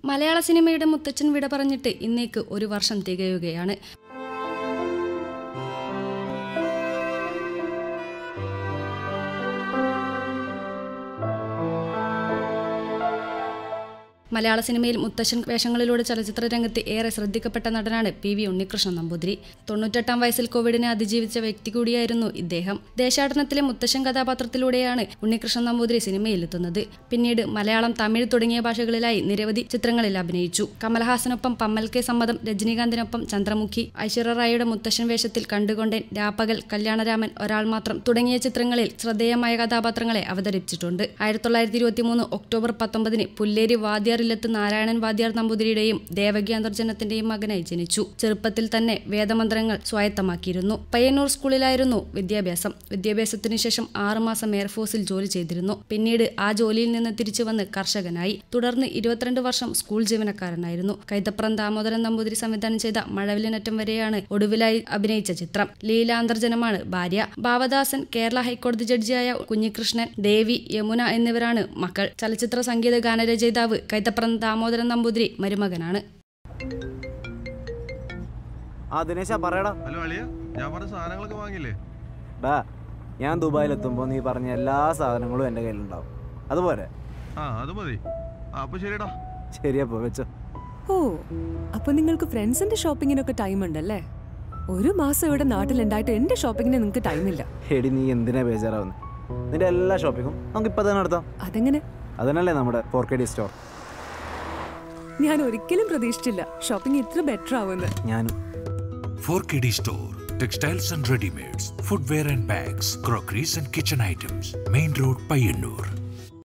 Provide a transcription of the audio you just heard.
മലയാള സിനിമയുടെ മുത്തച്ഛൻ വിട പറഞ്ഞിട്ട് ഇന്നേക്ക് ഒരു വർഷം തികയുകയാണ് മലയാള സിനിമയിൽ മുത്തശ്ശൻ വേഷങ്ങളിലൂടെ ചലച്ചിത്ര രംഗത്ത് ഏറെ ശ്രദ്ധിക്കപ്പെട്ട നടനാണ് പി വി ഉണ്ണികൃഷ്ണൻ നമ്പൂതിരി തൊണ്ണൂറ്റെട്ടാം വയസ്സിൽ കോവിഡിനെ അതിജീവിച്ച വ്യക്തി കൂടിയായിരുന്നു ഇദ്ദേഹം ദേശാടനത്തിലെ മുത്തശ്ശൻ കഥാപാത്രത്തിലൂടെയാണ് ഉണ്ണികൃഷ്ണൻ നമ്പൂതിരി സിനിമയിലെത്തുന്നത് പിന്നീട് മലയാളം തമിഴ് തുടങ്ങിയ ഭാഷകളിലായി നിരവധി ചിത്രങ്ങളിൽ അഭിനയിച്ചു കമൽഹാസനൊപ്പം പമ്മൽ കെ സമ്മതം രജനീകാന്തിനൊപ്പം ചന്ദ്രമുഖി ഐശ്വര്യ റായിയുടെ മുത്തശ്ശൻ വേഷത്തിൽ കണ്ടുകൊണ്ടേൻ രാപ്പകൽ കല്യാണരാമൻ ഒരാൾ മാത്രം തുടങ്ങിയ ചിത്രങ്ങളിൽ ശ്രദ്ധേയമായ കഥാപാത്രങ്ങളെ അവതരിപ്പിച്ചിട്ടുണ്ട് ആയിരത്തി തൊള്ളായിരത്തി ഇരുപത്തി മൂന്ന് ഒക്ടോബർ പത്തൊമ്പതിന് പുല്ലേരി വാദ്യാറില്ലത്ത് നാരായണൻ വാദ്യാർ നമ്പൂതിരിയുടെയും ദേവകി അന്തർജനത്തിന്റെയും മകനായി ജനിച്ചു ചെറുപ്പത്തിൽ തന്നെ വേദമന്ത്രങ്ങൾ സ്വായത്തമാക്കിയിരുന്നു പയ്യന്നൂർ സ്കൂളിലായിരുന്നു വിദ്യാഭ്യാസം വിദ്യാഭ്യാസത്തിനു ശേഷം ആറുമാസം എയർഫോഴ്സിൽ ജോലി ചെയ്തിരുന്നു പിന്നീട് ആ ജോലിയിൽ നിന്ന് തിരിച്ചു വന്ന് കർഷകനായി തുടർന്ന് ഇരുപത്തിരണ്ട് വർഷം സ്കൂൾ ജീവനക്കാരനായിരുന്നു കൈതപ്രം ദാമോദരൻ നമ്പൂതിരി സംവിധാനം ചെയ്ത മഴവിലിനറ്റം വരെയാണ് ഒടുവിലായി അഭിനയിച്ച ചിത്രം ലീലാന്തർജനമാണ് ഭാര്യ ഭാവദാസൻ കേരള ഹൈക്കോടതി ജഡ്ജിയായ കുഞ്ഞികൃഷ്ണൻ ദേവി യമുന എന്നിവരാണ് മക്കൾ ചലച്ചിത്ര സംഗീത ഗാനരചയിതാവ് കൈതപ്രം ദാമോദരൻ നമ്പൂതിരി മരുമകനാണ് ആ ദിനേശ പറയടാ ഹലോ അളിയ ഞാൻ പറഞ്ഞ സാധനങ്ങളൊക്കെ വാങ്ങിയില്ലേ ഡാ ഞാൻ ദുബായിലെത്തുമ്പോൾ നീ പറഞ്ഞ എല്ലാ സാധനങ്ങളും എൻ്റെ കയ്യിലുണ്ടാവും അതുപോലെ ആ അത് മതി ആ അപ്പൊ ശരിടാ ശരിയപ്പോ വെച്ചോ ഓ അപ്പൊ നിങ്ങൾക്ക് ഫ്രണ്ട്സിന്റെ ഷോപ്പിങ്ങിനൊക്കെ ടൈം ഉണ്ടല്ലേ ഒരു മാസം ഇവിടെ നാട്ടിലുണ്ടായിട്ട് എന്റെ ഷോപ്പിങ്ങിന് നിങ്ങൾക്ക് ടൈമില്ല എടി നീ എന്തിനാ ബേജാറാവുന്നത് നിന്റെ എല്ലാ ഷോപ്പിങ്ങും നമുക്ക് ഇപ്പം തന്നെ നടത്താം അതെങ്ങനെ അതിനല്ലേ നമ്മുടെ ഫോർ കെ ഡി സ്റ്റോർ ഞാൻ ഒരിക്കലും പ്രതീക്ഷിച്ചില്ല ഷോപ്പിംഗ് ഇത്ര ബെറ്റർ ആവുമെന്ന് ഞാനും 4KD Store, textiles and ready-mades, footwear and bags, crockeries and kitchen items, Main Road, Payyanur.